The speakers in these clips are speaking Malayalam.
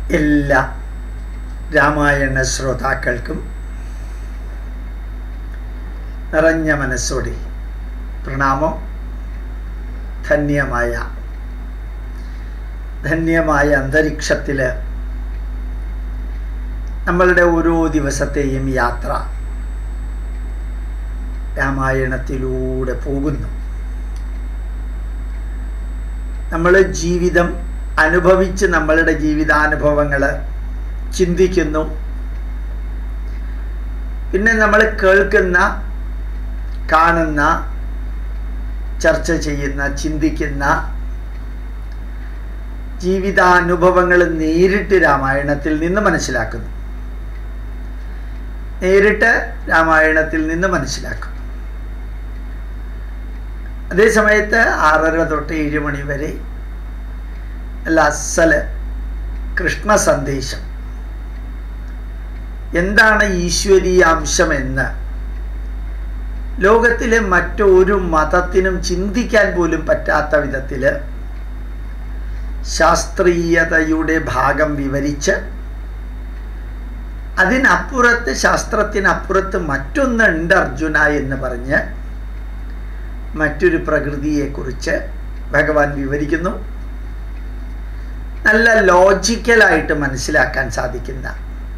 എല്ലാ രാമായണ ശ്രോതാക്കൾക്കും നിറഞ്ഞ മനസ്സോടെ പ്രണാമം ധന്യമായ ധന്യമായ അന്തരീക്ഷത്തിൽ നമ്മളുടെ ഓരോ ദിവസത്തെയും യാത്ര രാമായണത്തിലൂടെ പോകുന്നു നമ്മൾ ജീവിതം അനുഭവിച്ച് നമ്മളുടെ ജീവിതാനുഭവങ്ങൾ ചിന്തിക്കുന്നു പിന്നെ നമ്മൾ കേൾക്കുന്ന കാണുന്ന ചർച്ച ചെയ്യുന്ന ചിന്തിക്കുന്ന ജീവിതാനുഭവങ്ങൾ നേരിട്ട് രാമായണത്തിൽ നിന്ന് മനസ്സിലാക്കുന്നു നേരിട്ട് രാമായണത്തിൽ നിന്ന് മനസ്സിലാക്കും അതേ സമയത്ത് ആറര തൊട്ട് ഏഴ് മണി വരെ നല്ല അസല് കൃഷ്ണ സന്ദേശം എന്താണ് ഈശ്വരീയ അംശം എന്ന് ലോകത്തിലെ മറ്റൊരു മതത്തിനും ചിന്തിക്കാൻ പോലും പറ്റാത്ത വിധത്തിൽ ശാസ്ത്രീയതയുടെ ഭാഗം വിവരിച്ച് അതിനപ്പുറത്ത് ശാസ്ത്രത്തിനപ്പുറത്ത് മറ്റൊന്നുണ്ട് അർജുന എന്ന് പറഞ്ഞ് മറ്റൊരു പ്രകൃതിയെക്കുറിച്ച് ഭഗവാൻ വിവരിക്കുന്നു നല്ല ലോജിക്കലായിട്ട് മനസ്സിലാക്കാൻ സാധിക്കുന്ന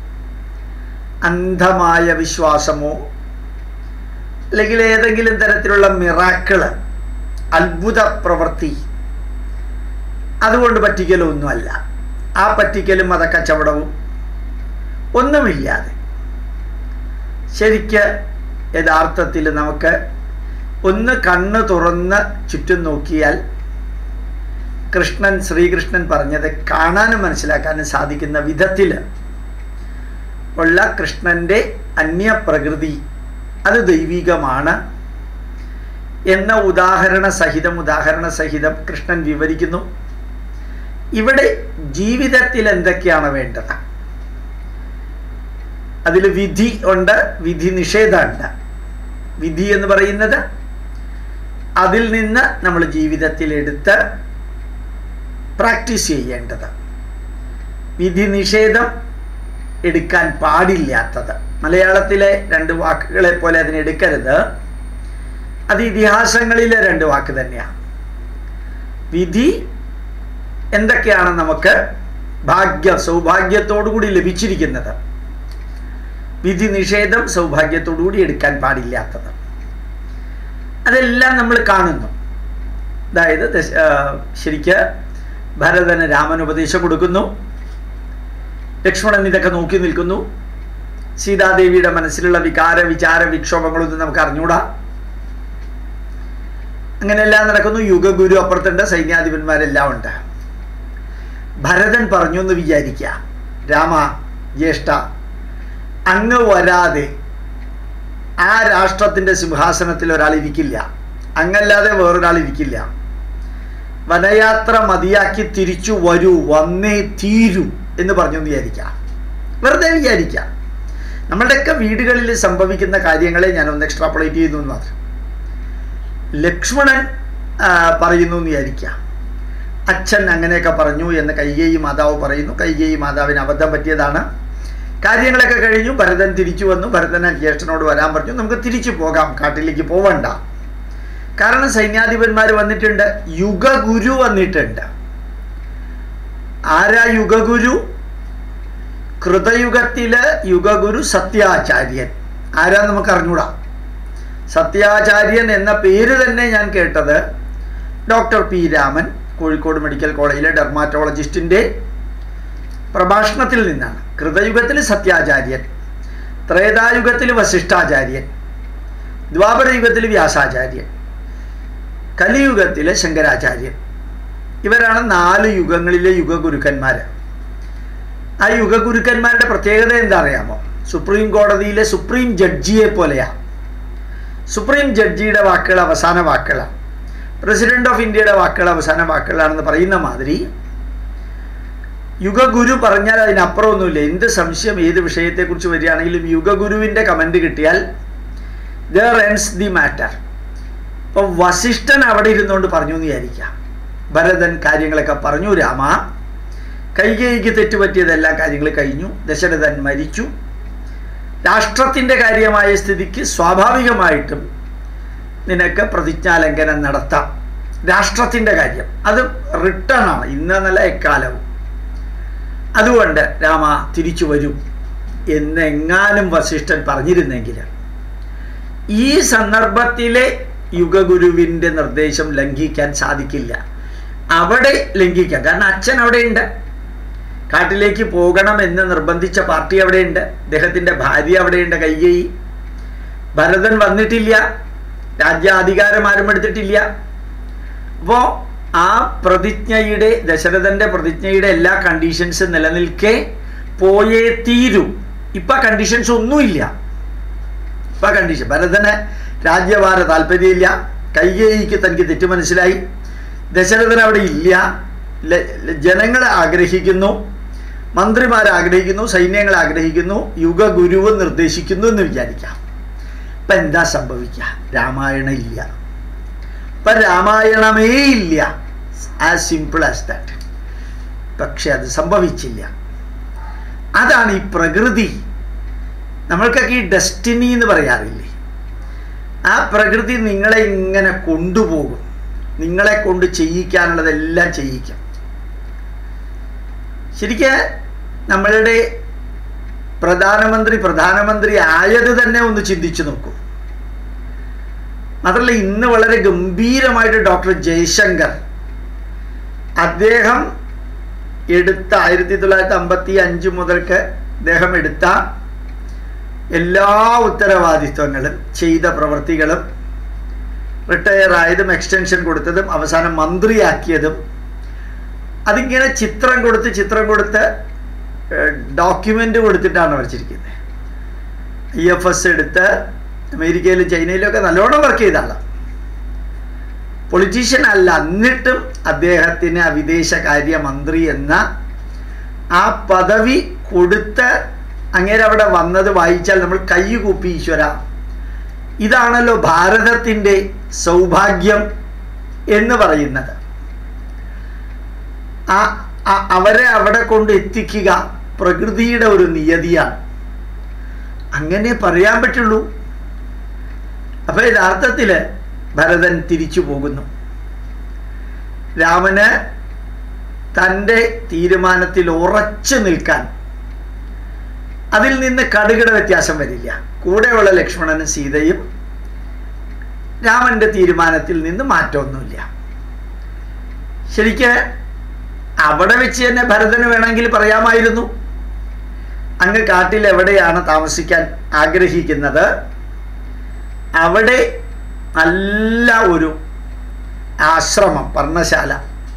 അന്ധമായ വിശ്വാസമോ അല്ലെങ്കിൽ ഏതെങ്കിലും തരത്തിലുള്ള മിറാക്കിള് അത്ഭുത പ്രവൃത്തി അതുകൊണ്ട് പറ്റിക്കലൊന്നുമല്ല ആ പറ്റിക്കലും മതക്കച്ചവടവും ഒന്നുമില്ലാതെ ശരിക്ക് യഥാർത്ഥത്തിൽ നമുക്ക് ഒന്ന് കണ്ണ് തുറന്ന് ചുറ്റും നോക്കിയാൽ കൃഷ്ണൻ ശ്രീകൃഷ്ണൻ പറഞ്ഞത് കാണാനും മനസ്സിലാക്കാനും സാധിക്കുന്ന വിധത്തിൽ ഉള്ള കൃഷ്ണൻ്റെ അന്യപ്രകൃതി അത് ദൈവികമാണ് എന്ന ഉദാഹരണ സഹിതം ഉദാഹരണ സഹിതം കൃഷ്ണൻ വിവരിക്കുന്നു ഇവിടെ ജീവിതത്തിൽ എന്തൊക്കെയാണ് വേണ്ടത് അതിൽ വിധി ഉണ്ട് വിധി നിഷേധമുണ്ട് വിധി എന്ന് പറയുന്നത് അതിൽ നിന്ന് നമ്മൾ ജീവിതത്തിൽ എടുത്ത് പ്രാക്ടീസ് ചെയ്യേണ്ടത് വിധി നിഷേധം എടുക്കാൻ പാടില്ലാത്തത് മലയാളത്തിലെ രണ്ട് വാക്കുകളെ പോലെ അതിനെ എടുക്കരുത് അത് ഇതിഹാസങ്ങളിലെ രണ്ട് വാക്ക് തന്നെയാണ് വിധി എന്തൊക്കെയാണ് നമുക്ക് ഭാഗ്യ സൗഭാഗ്യത്തോടുകൂടി ലഭിച്ചിരിക്കുന്നത് വിധി നിഷേധം സൗഭാഗ്യത്തോടുകൂടി എടുക്കാൻ പാടില്ലാത്തത് അതെല്ലാം നമ്മൾ കാണുന്നു അതായത് ശരിക്ക് ഭരതന് രാമൻ ഉപദേശം കൊടുക്കുന്നു ലക്ഷ്മണൻ ഇതൊക്കെ നോക്കി നിൽക്കുന്നു സീതാദേവിയുടെ മനസ്സിലുള്ള വികാര വിചാര വിക്ഷോഭങ്ങളൊന്നും നമുക്ക് അറിഞ്ഞൂടാ അങ്ങനെയെല്ലാം നടക്കുന്നു യുഗഗുരു അപ്പുറത്തുണ്ട് സൈന്യാധിപന്മാരെല്ലാം ഉണ്ട് ഭരതൻ പറഞ്ഞു എന്ന് വിചാരിക്കുക രാമ ജ്യേഷ്ഠ അങ്ങ് വരാതെ ആ രാഷ്ട്രത്തിൻ്റെ സിംഹാസനത്തിൽ ഒരാൾ ഇരിക്കില്ല അങ്ങല്ലാതെ വേറൊരാൾ ഇരിക്കില്ല വനയാത്ര മതിയാക്കി തിരിച്ചു വരൂ വന്നേ തീരൂ എന്ന് പറഞ്ഞു വിചാരിക്കാം വെറുതെ വിചാരിക്കാം നമ്മളുടെയൊക്കെ വീടുകളിൽ സംഭവിക്കുന്ന കാര്യങ്ങളെ ഞാനൊന്ന് എക്സ്ട്രാപ്പുളേറ്റ് ചെയ്തു എന്ന് മാത്രം ലക്ഷ്മണൻ പറയുന്നു എന്ന് വിചാരിക്കാം അച്ഛൻ അങ്ങനെയൊക്കെ പറഞ്ഞു എന്ന് കൈകേയി മാതാവ് പറയുന്നു കൈകേയി മാതാവിന് അബദ്ധം പറ്റിയതാണ് കാര്യങ്ങളൊക്കെ കഴിഞ്ഞു ഭരതൻ തിരിച്ചു വന്നു ഭരതൻ ജ്യേഷ്ഠനോട് വരാൻ പറഞ്ഞു നമുക്ക് തിരിച്ചു പോകാം കാട്ടിലേക്ക് പോവണ്ട കാരണം സൈന്യാധിപന്മാർ വന്നിട്ടുണ്ട് യുഗഗുരു വന്നിട്ടുണ്ട് ആരാ യുഗഗുരു കൃതയുഗത്തില് യുഗഗുരു സത്യാചാര്യൻ ആരാ നമുക്ക് അറിഞ്ഞൂടാ സത്യാചാര്യൻ എന്ന പേര് തന്നെ ഞാൻ കേട്ടത് doctor P Raman Kozhikode medical കോളേജിലെ ഡെർമാറ്റോളജിസ്റ്റിൻ്റെ പ്രഭാഷണത്തിൽ നിന്നാണ് കൃതയുഗത്തിൽ സത്യാചാര്യൻ ത്രേതായുഗത്തിൽ വസിഷ്ഠാചാര്യൻ ദ്വാപരയുഗത്തിൽ വ്യാസാചാര്യൻ കലിയുഗത്തിലെ ശങ്കരാചാര്യൻ ഇവരാണ് നാല് യുഗങ്ങളിലെ യുഗഗുരുക്കന്മാർ ആ യുഗഗുരുക്കന്മാരുടെ പ്രത്യേകത എന്താ അറിയാമോ സുപ്രീം കോടതിയിലെ സുപ്രീം ജഡ്ജിയെ പോലെയാണ് സുപ്രീം ജഡ്ജിയുടെ വാക്കുകൾ അവസാന വാക്കുകളാണ് പ്രസിഡന്റ് ഓഫ് ഇന്ത്യയുടെ വാക്കുകൾ അവസാന വാക്കുകളാണെന്ന് പറയുന്ന മാതിരി യുഗഗുരു പറഞ്ഞാൽ അതിനപ്പുറമൊന്നുമില്ല എന്ത് സംശയം ഏത് വിഷയത്തെക്കുറിച്ച് വരികയാണെങ്കിലും യുഗഗുരുവിൻ്റെ കമൻറ്റ് കിട്ടിയാൽ ദർ എൻസ് ദി മാറ്റർ ഇപ്പോൾ വസിഷ്ഠൻ അവിടെ ഇരുന്നുകൊണ്ട് പറഞ്ഞു എന്ന് വിചാരിക്കാം ഭരതൻ കാര്യങ്ങളൊക്കെ പറഞ്ഞു രാമ കൈകേയിക്ക് തെറ്റുപറ്റിയത് എല്ലാ കാര്യങ്ങളും കഴിഞ്ഞു ദശരഥൻ മരിച്ചു രാഷ്ട്രത്തിൻ്റെ കാര്യമായ സ്ഥിതിക്ക് സ്വാഭാവികമായിട്ടും നിനക്ക് പ്രതിജ്ഞാലംഘനം നടത്താം രാഷ്ട്രത്തിൻ്റെ കാര്യം അത് റിട്ടേൺ ആണ് ഇന്നെന്നല്ല എക്കാലവും അതുകൊണ്ട് രാമ തിരിച്ചു വരും എന്നെങ്ങാനും വസിഷ്ഠൻ പറഞ്ഞിരുന്നെങ്കിൽ ഈ സന്ദർഭത്തിലെ യുഗഗുരുവിൻ്റെ നിർദ്ദേശം ലംഘിക്കാൻ സാധിക്കില്ല അവിടെ ലംഘിക്കാം കാരണം അച്ഛൻ അവിടെയുണ്ട് കാട്ടിലേക്ക് പോകണം എന്ന് നിർബന്ധിച്ച പാർട്ടി അവിടെയുണ്ട് അദ്ദേഹത്തിൻ്റെ ഭാര്യ അവിടെയുണ്ട് കൈകേയി ഭരതൻ വന്നിട്ടില്ല രാജ്യാധികാരം ആരും എടുത്തിട്ടില്ല അപ്പോൾ ആ പ്രതിജ്ഞയുടെ ദശരഥന്റെ പ്രതിജ്ഞയുടെ എല്ലാ കണ്ടീഷൻസും നിലനിൽക്കെ പോയേ തീരൂ ഇപ്പൊ കണ്ടീഷൻസ് ഒന്നുമില്ല ഇപ്പൊ കണ്ടീഷൻ ഭരതന് രാജ്യഭാര താല്പര്യമില്ല കൈകേയിക്ക് തനിക്ക് തെറ്റ് മനസ്സിലായി ദശരഥൻ അവിടെ ഇല്ല ജനങ്ങൾ ആഗ്രഹിക്കുന്നു മന്ത്രിമാർ ആഗ്രഹിക്കുന്നു സൈന്യങ്ങൾ ആഗ്രഹിക്കുന്നു യുഗഗുരുവ് നിർദ്ദേശിക്കുന്നു എന്ന് വിചാരിക്കാം ഇപ്പം എന്താ സംഭവിക്കുക രാമായണം ഇല്ല ഇപ്പം രാമായണമേ ഇല്ല ആസ് സിമ്പിൾ ആസ് ദാറ്റ് പക്ഷെ അത് സംഭവിച്ചില്ല അതാണ് ഈ പ്രകൃതി നമ്മൾക്കൊക്കെ ഈ ഡെസ്റ്റിനി എന്ന് പറയാറില്ലേ ആ പ്രകൃതി നിങ്ങളെ ഇങ്ങനെ കൊണ്ടുപോകും നിങ്ങളെ കൊണ്ട് ചെയ്യിക്കാനുള്ളതെല്ലാം ചെയ്യിക്കും ശരിക്ക് നമ്മളുടെ പ്രധാനമന്ത്രി പ്രധാനമന്ത്രി ആയത് തന്നെ ഒന്ന് ചിന്തിച്ചു നോക്കൂ മാത്രമല്ല ഇന്ന് വളരെ ഗംഭീരമായിട്ട് ഡോക്ടർ ജയശങ്കർ അദ്ദേഹം എടുത്ത ആയിരത്തി തൊള്ളായിരത്തി അമ്പത്തി അഞ്ച് മുതൽക്ക് അദ്ദേഹം എടുത്ത എല്ലാ ഉത്തരവാദിത്വങ്ങളും ചെയ്ത പ്രവൃത്തികളും റിട്ടയർ ആയതും എക്സ്റ്റൻഷൻ കൊടുത്തതും അവസാനം മന്ത്രിയാക്കിയതും അതിങ്ങനെ ചിത്രം കൊടുത്ത് ചിത്രം കൊടുത്ത് ഡോക്യുമെൻ്റ് കൊടുത്തിട്ടാണ് വരച്ചിരിക്കുന്നത് ഐ എഫ് എസ് എടുത്ത് അമേരിക്കയിലും ചൈനയിലും ഒക്കെ നല്ലോണം വർക്ക് ചെയ്ത ആളാണ് പൊളിറ്റീഷ്യൻ അല്ല എന്നിട്ടും അദ്ദേഹത്തിന് വിദേശകാര്യ മന്ത്രി എന്ന ആ പദവി കൊടുത്ത് അങ്ങേരെ അവിടെ വന്നത് വായിച്ചാൽ നമ്മൾ കൈകൂപ്പി ഈശ്വര ഇതാണല്ലോ ഭാരതത്തിൻ്റെ സൗഭാഗ്യം എന്ന് പറയുന്നത് ആ അവരെ അവിടെ കൊണ്ട് എത്തിക്കുക പ്രകൃതിയുടെ ഒരു നിയതിയാണ് അങ്ങനെ പറയാൻ പറ്റുള്ളൂ അപ്പൊ യഥാർത്ഥത്തിൽ ഭരതൻ തിരിച്ചു പോകുന്നു രാമന് തൻ്റെ തീരുമാനത്തിൽ ഉറച്ചു നിൽക്കാൻ അതിൽ നിന്ന് കടുകിട വ്യത്യാസം വരില്ല കൂടെയുള്ള ലക്ഷ്മണനും സീതയും രാമന്റെ തീരുമാനത്തിൽ നിന്ന് മാറ്റമൊന്നുമില്ല ശരിക്ക് അവിടെ വെച്ച് തന്നെ ഭരതന് വേണമെങ്കിൽ പറയാമായിരുന്നു അങ്ങ് കാട്ടിൽ എവിടെയാണ് താമസിക്കാൻ ആഗ്രഹിക്കുന്നത് അവിടെ നല്ല ഒരു ആശ്രമം പർണശാല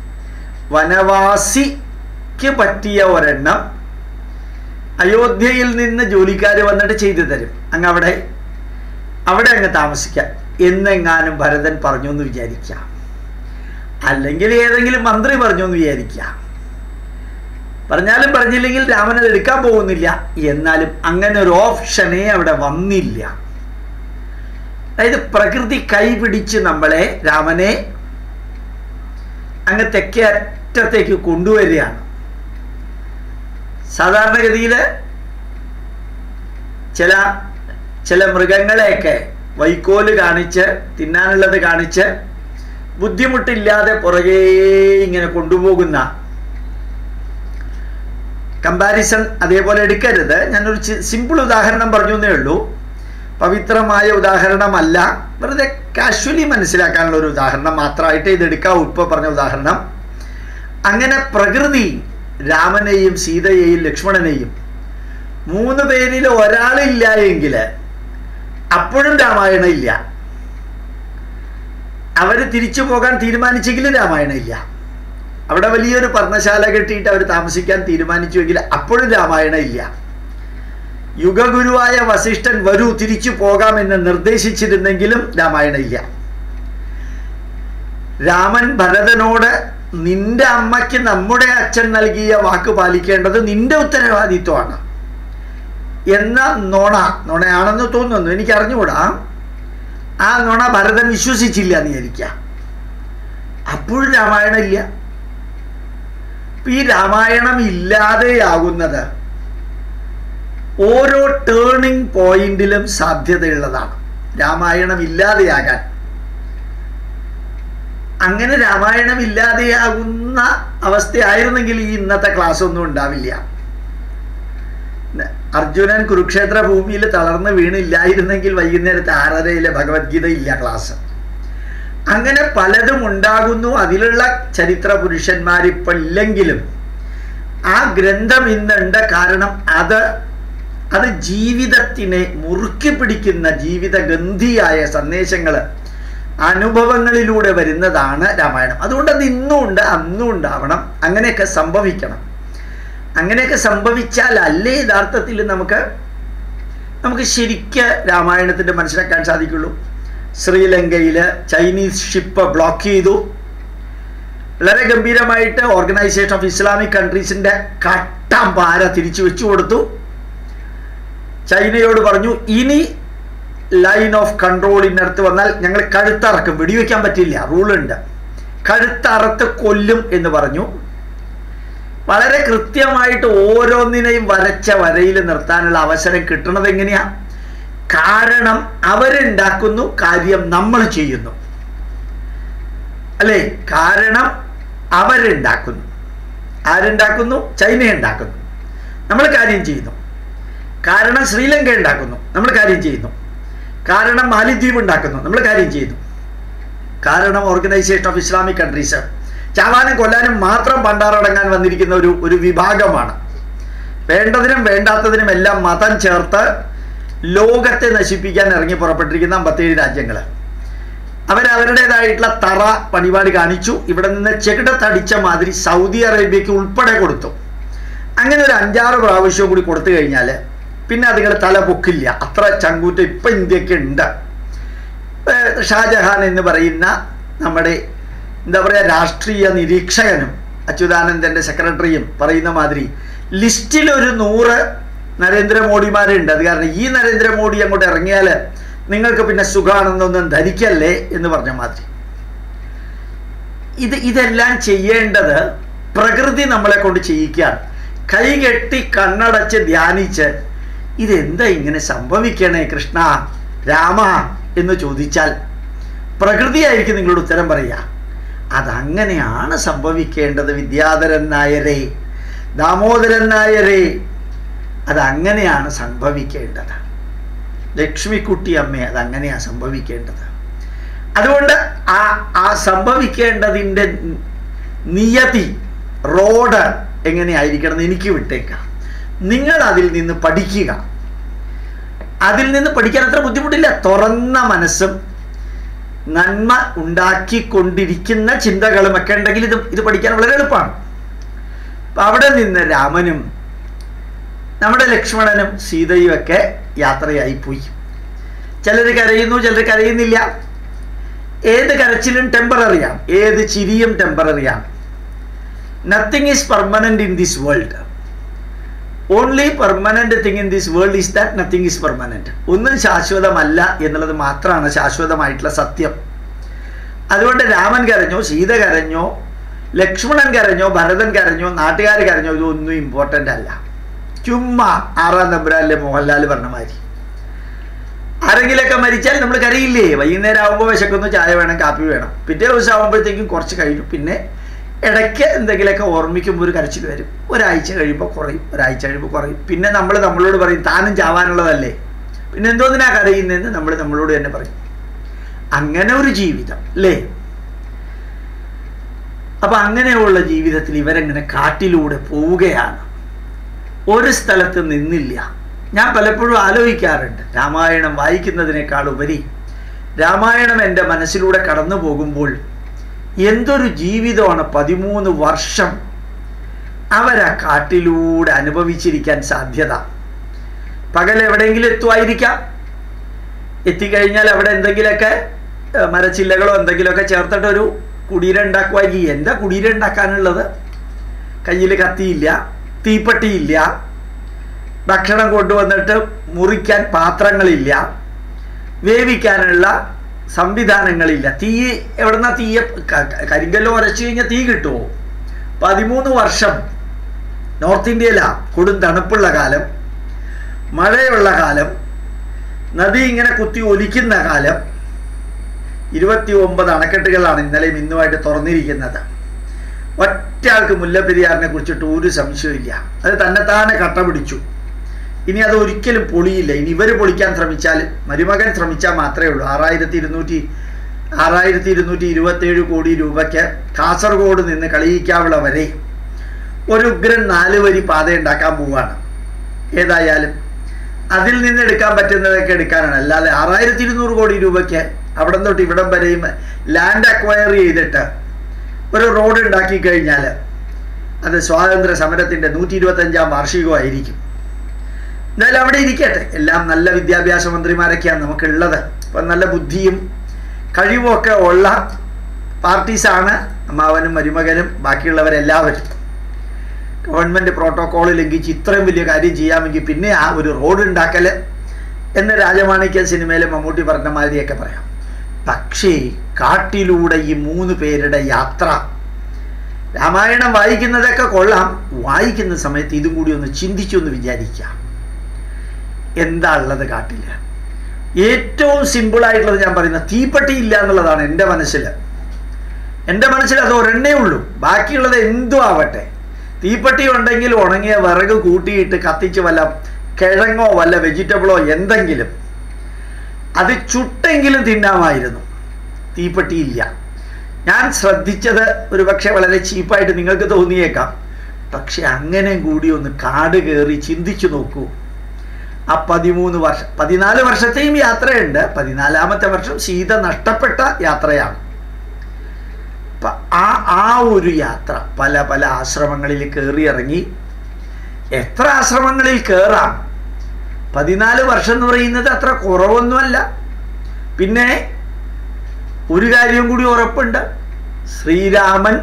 വനവാസിക്ക് പറ്റിയ ഒരെണ്ണം അയോധ്യയിൽ നിന്ന് ജോലിക്കാർ വന്നിട്ട് ചെയ്തു തരും അങ്ങ് അവിടെ അവിടെ അങ്ങ് താമസിക്കാം എന്നെങ്ങാനും ഭരതൻ പറഞ്ഞു എന്ന് വിചാരിക്കാം അല്ലെങ്കിൽ ഏതെങ്കിലും മന്ത്രി പറഞ്ഞു എന്ന് വിചാരിക്കാം പറഞ്ഞാലും പറഞ്ഞില്ലെങ്കിൽ രാമൻ അത് എടുക്കാൻ പോകുന്നില്ല എന്നാലും അങ്ങനെ ഒരു ഓപ്ഷനേ അവിടെ വന്നില്ല അതായത് പ്രകൃതി കൈപിടിച്ച് നമ്മളെ രാമനെ അങ്ങ് തെക്കേ അറ്റത്തേക്ക് കൊണ്ടുവരികയാണ് സാധാരണഗതിയിൽ ചില ചില മൃഗങ്ങളെയൊക്കെ വൈക്കോല് കാണിച്ച് തിന്നാനുള്ളത് കാണിച്ച് ബുദ്ധിമുട്ടില്ലാതെ പുറകെ ഇങ്ങനെ കൊണ്ടുപോകുന്ന കമ്പാരിസൺ അതേപോലെ എടുക്കരുത് ഞാനൊരു സിമ്പിൾ ഉദാഹരണം പറഞ്ഞു എന്നേ ഉള്ളൂ പവിത്രമായ ഉദാഹരണമല്ല വെറുതെ കാഷ്വലി മനസ്സിലാക്കാനുള്ള ഒരു ഉദാഹരണം മാത്രമായിട്ട് ഇത് എടുക്കാവൂ ഇപ്പോൾ പറഞ്ഞ ഉദാഹരണം അങ്ങനെ പ്രകൃതി രാമനെയും സീതയെയും ലക്ഷ്മണനെയും മൂന്ന് പേരിൽ ഒരാളില്ല എങ്കിൽ അപ്പോഴും രാമായണം ഇല്ല അവർ തിരിച്ചു പോകാൻ തീരുമാനിച്ചെങ്കിലും രാമായണം ഇല്ല അവിടെ വലിയൊരു പർണശാല കെട്ടിയിട്ട് അവർ താമസിക്കാൻ തീരുമാനിച്ചുവെങ്കിൽ അപ്പോഴും രാമായണം ഇല്ല യുഗഗുരുവായ വസിഷ്ഠൻ വരൂ തിരിച്ചു പോകാമെന്ന് നിർദ്ദേശിച്ചിരുന്നെങ്കിലും രാമായണം ഇല്ല രാമൻ ഭരതനോട് നിന്റെ അമ്മയ്ക്ക് നമ്മുടെ അച്ഛൻ നൽകിയ വാക്ക് പാലിക്കേണ്ടത് നിന്റെ ഉത്തരവാദിത്വമാണ് എന്ന നുണ നുണയാണെന്ന് തോന്നുന്നു എനിക്ക് അറിഞ്ഞുകൂടാ ആ നുണ ഭരതൻ വിശ്വസിച്ചില്ല എന്ന് വിചാരിക്കാം അപ്പോഴും രാമായണം ഇല്ല ഈ രാമായണം ഇല്ലാതെയാകുന്നത് ഓരോ ടേണിംഗ് പോയിന്റിലും സാധ്യതയുള്ളതാണ് രാമായണം ഇല്ലാതെയാകാൻ അങ്ങനെ രാമായണം ഇല്ലാതെയാകുന്ന അവസ്ഥയായിരുന്നെങ്കിൽ ഈ ഇന്നത്തെ ക്ലാസ് ഒന്നും ഉണ്ടാവില്ല അർജുനൻ കുരുക്ഷേത്ര ഭൂമിയിൽ തളർന്ന് വീണില്ലായിരുന്നെങ്കിൽ വൈകുന്നേരത്തെ ആറരയിലെ ഭഗവത്ഗീത ഇല്ല ക്ലാസ് അങ്ങനെ പലതും ഉണ്ടാകുന്നു അതിലുള്ള ചരിത്ര പുരുഷന്മാരിപ്പോൾ ഇല്ലെങ്കിലും ആ ഗ്രന്ഥം ഇന്നുണ്ട് കാരണം അത് അത് ജീവിതത്തിനെ മുറുക്കി പിടിക്കുന്ന ജീവിതഗന്ധിയായ സന്ദേശങ്ങൾ അനുഭവങ്ങളിലൂടെ വരുന്നതാണ് രാമായണം അതുകൊണ്ട് അത് ഇന്നും ഉണ്ട് അന്നും ഉണ്ടാവണം അങ്ങനെയൊക്കെ സംഭവിക്കണം അങ്ങനെയൊക്കെ സംഭവിച്ചാൽ അല്ലേ യഥാർത്ഥത്തിൽ നമുക്ക് നമുക്ക് ശരിക്ക് രാമായണത്തിൻ്റെ മനസ്സിലാക്കാൻ സാധിക്കുള്ളൂ ശ്രീലങ്കയിൽ ചൈനീസ് ഷിപ്പ് ബ്ലോക്ക് ചെയ്തു വളരെ ഗംഭീരമായിട്ട് ഓർഗനൈസേഷൻ ഓഫ് ഇസ്ലാമിക് കൺട്രീസിൻ്റെ കട്ടം പാര തിരിച്ചു വെച്ചു കൊടുത്തു ചൈനയോട് പറഞ്ഞു ഇനി ലൈൻ ഓഫ് കൺട്രോളിനടുത്ത് വന്നാൽ ഞങ്ങൾ കഴുത്തറക്കും വെടിവെക്കാൻ പറ്റില്ല റൂളുണ്ട് കഴുത്തറത്ത് കൊല്ലും എന്ന് പറഞ്ഞു വളരെ കൃത്യമായിട്ട് ഓരോന്നിനെയും വരച്ച വരയിൽ നിർത്താനുള്ള അവസരം കിട്ടുന്നത് എങ്ങനെയാ കാരണം അവരുണ്ടാക്കുന്നു കാര്യം നമ്മൾ ചെയ്യുന്നു അല്ലേ കാരണം അവരുണ്ടാക്കുന്നു ആരുണ്ടാക്കുന്നു ചൈന ഉണ്ടാക്കുന്നു നമ്മൾ കാര്യം ചെയ്യുന്നു കാരണം ശ്രീലങ്ക ഉണ്ടാക്കുന്നു നമ്മൾ കാര്യം ചെയ്യുന്നു കാരണം മാലിദ്വീപ് ഉണ്ടാക്കുന്നു നമ്മൾ കാര്യം ചെയ്യുന്നു കാരണം ഓർഗനൈസേഷൻ ഓഫ് ഇസ്ലാമിക് കൺട്രീസ് ചാവാനും കൊല്ലാനും മാത്രം പണ്ടാറടങ്ങാൻ വന്നിരിക്കുന്ന ഒരു ഒരു വിഭാഗമാണ് വേണ്ടതിനും വേണ്ടാത്തതിനും എല്ലാം മതം ചേർത്ത് ലോകത്തെ നശിപ്പിക്കാൻ ഇറങ്ങി പുറപ്പെട്ടിരിക്കുന്ന അമ്പത്തേഴ് രാജ്യങ്ങൾ അവരവരുടേതായിട്ടുള്ള തറ പണിപാടി കാണിച്ചു ഇവിടെ നിന്ന് ചെകിടത്തടിച്ച മാതിരി സൗദി അറേബ്യക്ക് ഉൾപ്പെടെ കൊടുത്തു അങ്ങനെ ഒരു അഞ്ചാറ് പ്രാവശ്യവും കൂടി കൊടുത്തു കഴിഞ്ഞാൽ പിന്നെ അതുങ്ങൾ തല പൊക്കില്ല അത്ര ചങ്കൂറ്റം ഇപ്പം ഇന്ത്യക്ക് ഉണ്ട് ഷാജഹാൻ എന്ന് പറയുന്ന നമ്മുടെ എന്താ പറയുക രാഷ്ട്രീയ നിരീക്ഷകനും അച്യുതാനന്ദൻ്റെ സെക്രട്ടറിയും പറയുന്ന മാതിരി ലിസ്റ്റിൽ ഒരു നൂറ് നരേന്ദ്രമോദിമാരുണ്ട് അത് കാരണം ഈ നരേന്ദ്രമോദി അങ്ങോട്ട് ഇറങ്ങിയാൽ നിങ്ങൾക്ക് പിന്നെ സുഖാണെന്നൊന്നും ധരിക്കല്ലേ എന്ന് പറഞ്ഞ മാതിരി ഇത് ഇതെല്ലാം ചെയ്യേണ്ടത് പ്രകൃതി നമ്മളെ കൊണ്ട് ചെയ്യിക്കുകയാണ് കൈകെട്ടി കണ്ണടച്ച് ധ്യാനിച്ച് ഇതെന്താ ഇങ്ങനെ സംഭവിക്കണേ കൃഷ്ണ രാമ എന്ന് ചോദിച്ചാൽ പ്രകൃതിയായിരിക്കും നിങ്ങളോട് ഉത്തരം പറയുക അതങ്ങനെയാണ് സംഭവിക്കേണ്ടത് വിദ്യാധരൻ നായരെ ദാമോദരൻ നായരെ അതങ്ങനെയാണ് സംഭവിക്കേണ്ടത് ലക്ഷ്മിക്കുട്ടി അമ്മ അതങ്ങനെയാണ് സംഭവിക്കേണ്ടത് അതുകൊണ്ട് ആ ആ സംഭവിക്കേണ്ടതിൻ്റെ നിയതി റോഡ് എങ്ങനെയായിരിക്കണം എന്ന് എനിക്ക് വിട്ടേക്കാം നിങ്ങൾ അതിൽ നിന്ന് പഠിക്കുക അതിൽ നിന്ന് പഠിക്കാൻ അത്ര ബുദ്ധിമുട്ടില്ല തുറന്ന മനസ്സും നന്മ ഉണ്ടാക്കിക്കൊണ്ടിരിക്കുന്ന ചിന്തകളും ഒക്കെ ഉണ്ടെങ്കിൽ ഇത് ഇത് പഠിക്കാൻ വളരെ എളുപ്പമാണ് അപ്പം അവിടെ നിന്ന് രാമനും നമ്മുടെ ലക്ഷ്മണനും സീതയും ഒക്കെ യാത്രയായി പോയി ചിലർ കരയുന്നു ചിലർ കരയുന്നില്ല ഏത് കരച്ചിലും ടെമ്പററിയാണ് ഏത് ചിരിയും ടെമ്പററിയാണ് nothing is permanent in this world only permanent thing in this world is that nothing is permanent ഒന്നും ശാശ്വതമല്ല എന്നുള്ളത് മാത്രമാണ് ശാശ്വതമായിട്ടുള്ള സത്യം അതുകൊണ്ട് രാമൻ കരഞ്ഞോ സീത കരഞ്ഞോ ലക്ഷ്മണൻ കരഞ്ഞോ ഭരതൻ കരഞ്ഞോ നാട്ടുകാർ കരഞ്ഞോ ഇതൊന്നും ഇമ്പോർട്ടൻ്റ് അല്ല ചുമ്മാ ആറാം തമ്പുരാനിലെ മോഹൻലാൽ പറഞ്ഞ മാതിരി ആരെങ്കിലൊക്കെ മരിച്ചാൽ നമ്മൾ കരയില്ലേ വൈകുന്നേരം ആകുമ്പോൾ വിശക്കുന്നു ചായ വേണം കാപ്പി വേണം പിറ്റേ ദിവസം ആകുമ്പോഴത്തേക്കും കുറച്ച് കഴിഞ്ഞു പിന്നെ ഇടയ്ക്ക് എന്തെങ്കിലുമൊക്കെ ഓർമ്മിക്കുമ്പോൾ ഒരു കരച്ചിൽ വരും ഒരാഴ്ച കഴിയുമ്പോൾ കുറയും ഒരാഴ്ച കഴിയുമ്പോൾ കുറയും പിന്നെ നമ്മൾ നമ്മളോട് പറയും താനും ചാവാനുള്ളതല്ലേ പിന്നെ എന്തോന്നിനാ കരയുന്നതെന്ന് നമ്മൾ നമ്മളോട് തന്നെ പറയും അങ്ങനെ ഒരു ജീവിതം അല്ലേ അപ്പൊ അങ്ങനെയുള്ള ജീവിതത്തിൽ ഇവരെങ്ങനെ കാട്ടിലൂടെ പോവുകയാണ് ഒരു സ്ഥലത്ത് നിന്നില്ല ഞാൻ പലപ്പോഴും ആലോചിക്കാറുണ്ട് രാമായണം വായിക്കുന്നതിനേക്കാൾ ഉപരി രാമായണം എൻ്റെ മനസ്സിലൂടെ കടന്നു പോകുമ്പോൾ എന്തൊരു ജീവിതമാണ് പതിമൂന്ന് വർഷം അവരാ കാട്ടിലൂടെ അനുഭവിച്ചിരിക്കാൻ സാധ്യത പകൽ എവിടെയെങ്കിലും എത്തുമായിരിക്കാം എത്തിക്കഴിഞ്ഞാൽ അവിടെ എന്തെങ്കിലുമൊക്കെ ഏഹ്, മരച്ചില്ലകളോ എന്തെങ്കിലുമൊക്കെ ചേർത്തിട്ട് ഒരു കുടീരം ഉണ്ടാക്കുമായിരിക്കും എന്താ കുടീരം ഉണ്ടാക്കാനുള്ളത് കയ്യിൽ കത്തിയില്ല തീപ്പെട്ടിയില്ല ഭക്ഷണം കൊണ്ടുവന്നിട്ട് മുറിക്കാൻ പാത്രങ്ങളില്ല വേവിക്കാനുള്ള സംവിധാനങ്ങളില്ല തീ എവിടുന്ന തീയ ക- ക- കരിങ്കല്ല് ഉരച്ചു കഴിഞ്ഞാൽ തീ കിട്ടുമോ പതിമൂന്ന് വർഷം നോർത്ത് ഇന്ത്യയിലാണ് കൊടും തണുപ്പുള്ള കാലം മഴയുള്ള കാലം നദി ഇങ്ങനെ കുത്തി ഒലിക്കുന്ന കാലം ഇരുപത്തി ഒമ്പത് അണക്കെട്ടുകളാണ് ഇന്നലെയും ഇന്നുമായിട്ട് തുറന്നിരിക്കുന്നത് ഒറ്റ ആൾക്ക് മുല്ലപ്പെരിയാറിനെ കുറിച്ചിട്ട് ഒരു സംശയമില്ല അത് തന്നെത്താനെ കട്ട പിടിച്ചു ഇനി അത് ഒരിക്കലും പൊളിയില്ല ഇനി ഇവർ പൊളിക്കാൻ ശ്രമിച്ചാൽ മരുമകൻ ശ്രമിച്ചാൽ മാത്രമേ ഉള്ളൂ ആറായിരത്തി ഇരുന്നൂറ്റി ആറായിരത്തി ഇരുന്നൂറ്റി ഇരുപത്തേഴ് കോടി രൂപയ്ക്ക് കാസർഗോഡ് നിന്ന് കളിയിക്കാവിള വരെ ഒരു ഉഗ്രൻ നാല് വരി പാത ഉണ്ടാക്കാൻ പോവുകയാണ് ഏതായാലും അതിൽ നിന്ന് എടുക്കാൻ പറ്റുന്നതൊക്കെ എടുക്കാനാണ് അല്ലാതെ ആറായിരത്തി ഇരുന്നൂറ് കോടി രൂപയ്ക്ക് അവിടെ തൊട്ട് ഇവിടം വരെയും ലാൻഡ് അക്വയർ ചെയ്തിട്ട് ഒരു റോഡ് ഉണ്ടാക്കി കഴിഞ്ഞാൽ അത് സ്വാതന്ത്ര്യ സമരത്തിൻ്റെ നൂറ്റി ഇരുപത്തഞ്ചാം വാർഷികമായിരിക്കും എന്തായാലും അവിടെ ഇരിക്കട്ടെ എല്ലാം നല്ല വിദ്യാഭ്യാസ മന്ത്രിമാരൊക്കെയാണ് നമുക്കുള്ളത് അപ്പം നല്ല ബുദ്ധിയും കഴിവുമൊക്കെ ഉള്ള പാർട്ടീസാണ് അമ്മാവനും മരുമകനും ബാക്കിയുള്ളവരെല്ലാവരും ഗവൺമെൻറ് പ്രോട്ടോക്കോൾ ലംഘിച്ച് ഇത്രയും വലിയ കാര്യം ചെയ്യാമെങ്കിൽ പിന്നെ ആ ഒരു റോഡ് ഉണ്ടാക്കൽ എന്ന് രാജമാണിക്യ സിനിമയിലെ മമ്മൂട്ടി പറഞ്ഞ മാതിരിയൊക്കെ പറയാം പക്ഷേ കാട്ടിലൂടെ ഈ മൂന്ന് പേരുടെ യാത്ര രാമായണം വായിക്കുന്നതൊക്കെ കൊള്ളാം വായിക്കുന്ന സമയത്ത് ഇതും കൂടി ഒന്ന് ചിന്തിച്ചൊന്ന് വിചാരിക്കാം എന്താ ഉള്ളത് കാട്ടിൽ ഏറ്റവും സിമ്പിളായിട്ടുള്ളത് ഞാൻ പറയുന്നത് തീപ്പെട്ടി ഇല്ല എന്നുള്ളതാണ് എൻ്റെ മനസ്സിൽ എൻ്റെ മനസ്സിൽ അത് ഒരെണ്ണേ ഉള്ളൂ ബാക്കിയുള്ളത് എന്തും ആവട്ടെ തീപ്പെട്ടി ഉണ്ടെങ്കിൽ ഉണങ്ങിയ വിറക് കൂട്ടിയിട്ട് കത്തിച്ച് വല്ല കിഴങ്ങോ വല്ല വെജിറ്റബിളോ എന്തെങ്കിലും അത് ചുട്ടെങ്കിലും തിന്നാമായിരുന്നു തീപ്പെട്ടിയില്ല ഞാൻ ശ്രദ്ധിച്ചത് ഒരു പക്ഷേ വളരെ ചീപ്പായിട്ട് നിങ്ങൾക്ക് തോന്നിയേക്കാം പക്ഷെ അങ്ങനെ കൂടി ഒന്ന് കാട് കയറി ചിന്തിച്ചു നോക്കൂ ആ പതിമൂന്ന് വർഷം പതിനാല് വർഷത്തെയും യാത്രയുണ്ട് പതിനാലാമത്തെ വർഷം സീത നഷ്ടപ്പെട്ട യാത്രയാണ് അപ്പൊ ആ ആ ഒരു യാത്ര പല പല ആശ്രമങ്ങളിൽ കയറി ഇറങ്ങി എത്ര ആശ്രമങ്ങളിൽ കയറാം പതിനാല് വർഷം എന്ന് പറയുന്നത് അത്ര കുറവൊന്നുമല്ല പിന്നെ ഒരു കാര്യം കൂടി ഉറപ്പുണ്ട് ശ്രീരാമൻ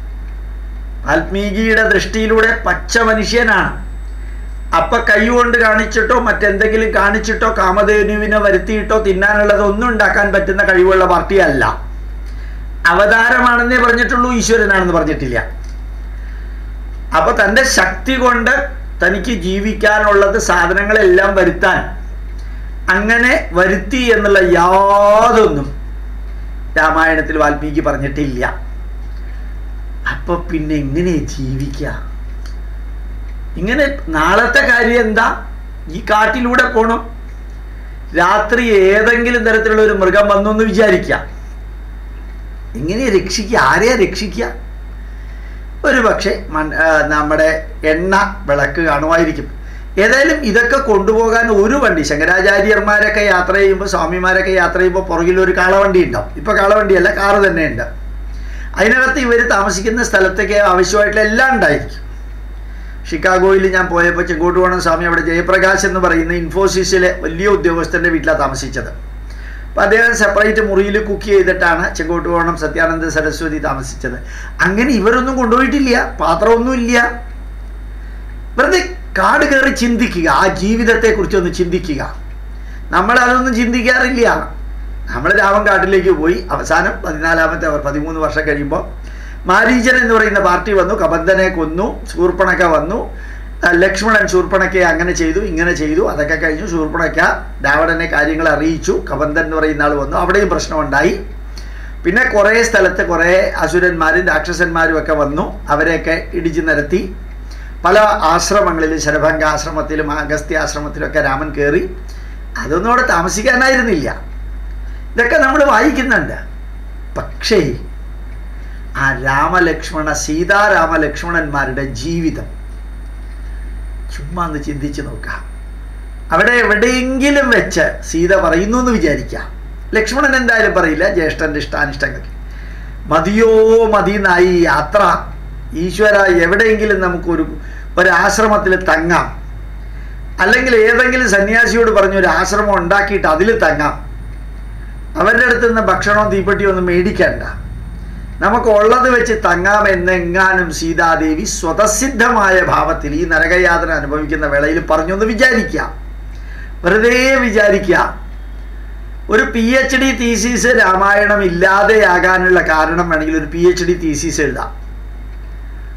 വാൽമീകിയുടെ ദൃഷ്ടിയിലൂടെ പച്ച മനുഷ്യനാണ് അപ്പൊ കൈകൊണ്ട് കാണിച്ചിട്ടോ മറ്റെന്തെങ്കിലും കാണിച്ചിട്ടോ കാമധേനുവിനെ വരുത്തിയിട്ടോ തിന്നാനുള്ളത് ഒന്നും ഉണ്ടാക്കാൻ പറ്റുന്ന കഴിവുള്ള പാർട്ടിയല്ല അവതാരമാണെന്നേ പറഞ്ഞിട്ടുള്ളൂ ഈശ്വരനാണെന്ന് പറഞ്ഞിട്ടില്ല അപ്പൊ തൻ്റെ ശക്തി കൊണ്ട് തനിക്ക് ജീവിക്കാനുള്ളത് സാധനങ്ങളെല്ലാം വരുത്താൻ അങ്ങനെ വരുത്തി എന്നുള്ള യാതൊന്നും രാമായണത്തിൽ വാൽമീകി പറഞ്ഞിട്ടില്ല അപ്പൊ പിന്നെ എങ്ങനെ ജീവിക്കുക ഇങ്ങനെ നാളത്തെ കാര്യം എന്താ ഈ കാട്ടിലൂടെ പോണം രാത്രി ഏതെങ്കിലും തരത്തിലുള്ള ഒരു മൃഗം വന്നു എന്ന് വിചാരിക്കുക എങ്ങനെ രക്ഷിക്കുക ആരെയാ രക്ഷിക്കുക ഒരു പക്ഷേ മൺ നമ്മുടെ എണ്ണ വിളക്ക് കാണുമായിരിക്കും ഏതായാലും ഇതൊക്കെ കൊണ്ടുപോകാൻ ഒരു വണ്ടി ശങ്കരാചാര്യന്മാരൊക്കെ യാത്ര ചെയ്യുമ്പോൾ സ്വാമിമാരൊക്കെ യാത്ര ചെയ്യുമ്പോൾ പുറകിൽ ഒരു കാളവണ്ടി ഉണ്ടാവും ഇപ്പോൾ കാളവണ്ടിയല്ല കാറ് തന്നെ ഉണ്ട് അതിനകത്ത് ഇവർ താമസിക്കുന്ന സ്ഥലത്തേക്ക് ആവശ്യമായിട്ടുള്ള എല്ലാം ഉണ്ടായിരിക്കും ഷിക്കാഗോയിൽ ഞാൻ പോയപ്പോൾ ചെങ്കോട്ടുകോണം സ്വാമി അവിടെ ജയപ്രകാശ് എന്ന് പറയുന്ന ഇൻഫോസിസിലെ വലിയ ഉദ്യോഗസ്ഥൻ്റെ വീട്ടിലാണ് താമസിച്ചത് അപ്പം അദ്ദേഹം സെപ്പറേറ്റ് മുറിയിൽ കുക്ക് ചെയ്തിട്ടാണ് ചെങ്കോട്ടുകോണം സത്യാനന്ദ സരസ്വതി താമസിച്ചത് അങ്ങനെ ഇവരൊന്നും കൊണ്ടുപോയിട്ടില്ല പാത്രമൊന്നുമില്ല വെറുതെ കാട് കയറി ചിന്തിക്കുക ആ ജീവിതത്തെക്കുറിച്ചൊന്ന് ചിന്തിക്കുക നമ്മളതൊന്നും ചിന്തിക്കാറില്ല നമ്മൾ രാമൻ കാട്ടിലേക്ക് പോയി അവസാനം പതിനാലാമത്തെ പതിമൂന്ന് വർഷം കഴിയുമ്പോൾ മാരീചൻ എന്ന് പറയുന്ന പാർട്ടി വന്നു കബന്ധനെ കൊന്നു ശൂർപ്പണക്ക വന്നു ലക്ഷ്മണൻ ശൂർപ്പണക്കെ അങ്ങനെ ചെയ്തു ഇങ്ങനെ ചെയ്തു അതൊക്കെ കഴിഞ്ഞു ശൂർപ്പണക്ക രാവണനെ കാര്യങ്ങൾ അറിയിച്ചു കബന്ധൻ എന്ന് പറയുന്ന ആൾ വന്നു അവിടെയും പ്രശ്നമുണ്ടായി പിന്നെ കുറേ സ്ഥലത്ത് കുറേ അസുരന്മാരും രാക്ഷസന്മാരും ഒക്കെ വന്നു അവരെയൊക്കെ ഇടിച്ചു നിരത്തി പല ആശ്രമങ്ങളിലും ശരഭംഗ ആശ്രമത്തിലും അഗസ്ത്യ ആശ്രമത്തിലൊക്കെ രാമൻ കയറി അതൊന്നും അവിടെ താമസിക്കാനായിരുന്നില്ല ഇതൊക്കെ നമ്മൾ വായിക്കുന്നുണ്ട് പക്ഷേ ആ രാമലക്ഷ്മണ സീതാരാമ ലക്ഷ്മണന്മാരുടെ ജീവിതം ചുമ്മാ ഒന്ന് ചിന്തിച്ച് നോക്കാം അവിടെ എവിടെയെങ്കിലും വെച്ച് സീത പറയുന്നു എന്ന് വിചാരിക്കാം ലക്ഷ്മണൻ എന്തായാലും പറയില്ല ജ്യേഷ്ഠൻ്റെ ഇഷ്ടാനിഷ്ടങ്ങൾക്ക് മതിയോ മതി എന്നായി യാത്ര ഈശ്വര എവിടെയെങ്കിലും നമുക്കൊരു ഒരാശ്രമത്തിൽ തങ്ങാം അല്ലെങ്കിൽ ഏതെങ്കിലും സന്യാസിയോട് പറഞ്ഞ് ഒരു ആശ്രമം ഉണ്ടാക്കിയിട്ട് അതിൽ തങ്ങാം അവരുടെ അടുത്ത് നിന്ന് ഭക്ഷണവും തീപ്പെട്ടിയും ഒന്നും മേടിക്കണ്ട നമുക്ക് ഉള്ളത് വെച്ച് തങ്ങാമെന്നെങ്ങാനും സീതാദേവി സ്വതസിദ്ധമായ ഭാവത്തിൽ ഈ നരകയാതന അനുഭവിക്കുന്ന വേളയിൽ പറഞ്ഞൊന്ന് വിചാരിക്കാം വെറുതെ വിചാരിക്കുക ഒരു P H D thesis Ramayana ഇല്ലാതെയാകാനുള്ള കാരണം വേണമെങ്കിൽ ഒരു പി എച്ച് ഡി തീസീസ് എഴുതാം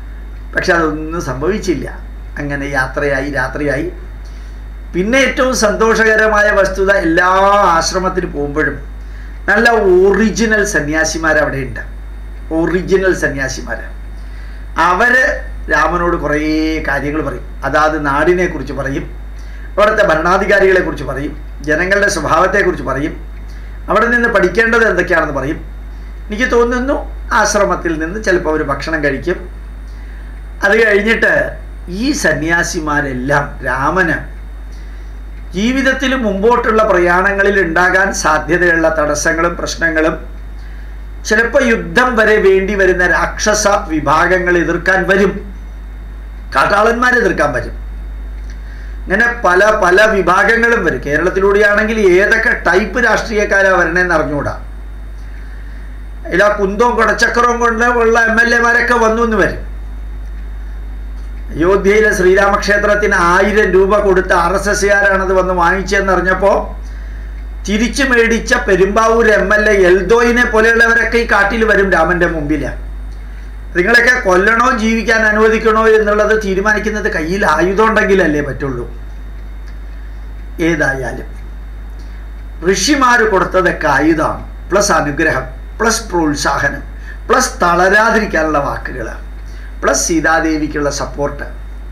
പക്ഷെ അതൊന്നും സംഭവിച്ചില്ല അങ്ങനെ യാത്രയായി രാത്രിയായി പിന്നെ ഏറ്റവും സന്തോഷകരമായ വസ്തുത എല്ലാ ആശ്രമത്തിന് പോകുമ്പോഴും നല്ല ഒറിജിനൽ സന്യാസിമാർ അവിടെ ഉണ്ട് ഒറിജിനൽ സന്യാസിമാർ അവര് രാമനോട് കുറേ കാര്യങ്ങൾ പറയും അതാത് നാടിനെ കുറിച്ച് പറയും അവിടുത്തെ ഭരണാധികാരികളെ കുറിച്ച് പറയും ജനങ്ങളുടെ സ്വഭാവത്തെക്കുറിച്ച് പറയും അവിടെ നിന്ന് പഠിക്കേണ്ടത് എന്തൊക്കെയാണെന്ന് പറയും എനിക്ക് തോന്നുന്നു ആശ്രമത്തിൽ നിന്ന് ചിലപ്പോൾ അവർ ഭക്ഷണം കഴിക്കും അത് കഴിഞ്ഞിട്ട് ഈ സന്യാസിമാരെല്ലാം രാമന് ജീവിതത്തിൽ മുമ്പോട്ടുള്ള പ്രയാണങ്ങളിൽ ഉണ്ടാകാൻ സാധ്യതയുള്ള തടസ്സങ്ങളും പ്രശ്നങ്ങളും ചിലപ്പോൾ യുദ്ധം വരെ വേണ്ടി വരുന്ന രാക്ഷസ വിഭാഗങ്ങൾ എതിർക്കാൻ വരും കാട്ടാളന്മാരെ എതിർക്കാൻ വരും ഇങ്ങനെ പല പല വിഭാഗങ്ങളും വരും കേരളത്തിലൂടെയാണെങ്കിൽ ഏതൊക്കെ ടൈപ്പ് രാഷ്ട്രീയക്കാരാ വരണേന്ന് അറിഞ്ഞുകൂടാ ഇല്ല കുന്തവും കുടച്ചക്രവും കൊണ്ട് ഉള്ള എം എൽ എമാരൊക്കെ വന്നു എന്ന് വരും അയോധ്യയിലെ ശ്രീരാമക്ഷേത്രത്തിന് ആയിരം രൂപ കൊടുത്ത ആർ എസ് എസ്സുകാരാണത് വന്ന് വാങ്ങിച്ചതെന്ന് അറിഞ്ഞപ്പോൾ തിരിച്ചു മേടിച്ച പെരുമ്പാവൂർ എം എൽ എ എൽദോയിനെ പോലെയുള്ളവരൊക്കെ ഈ കാട്ടിൽ വരും രാമന്റെ മുമ്പിൽ നിങ്ങളൊക്കെ കൊല്ലണോ ജീവിക്കാൻ അനുവദിക്കണോ എന്നുള്ളത് തീരുമാനിക്കുന്നത് കയ്യിൽ ആയുധം ഉണ്ടെങ്കിലല്ലേ പറ്റുള്ളൂ ഏതായാലും ഋഷിമാർ കൊടുത്തതൊക്കെ ആയുധമാണ് പ്ലസ് അനുഗ്രഹം പ്ലസ് പ്രോത്സാഹനം പ്ലസ് തളരാതിരിക്കാനുള്ള വാക്കുകൾ പ്ലസ് സീതാദേവിക്കുള്ള സപ്പോർട്ട്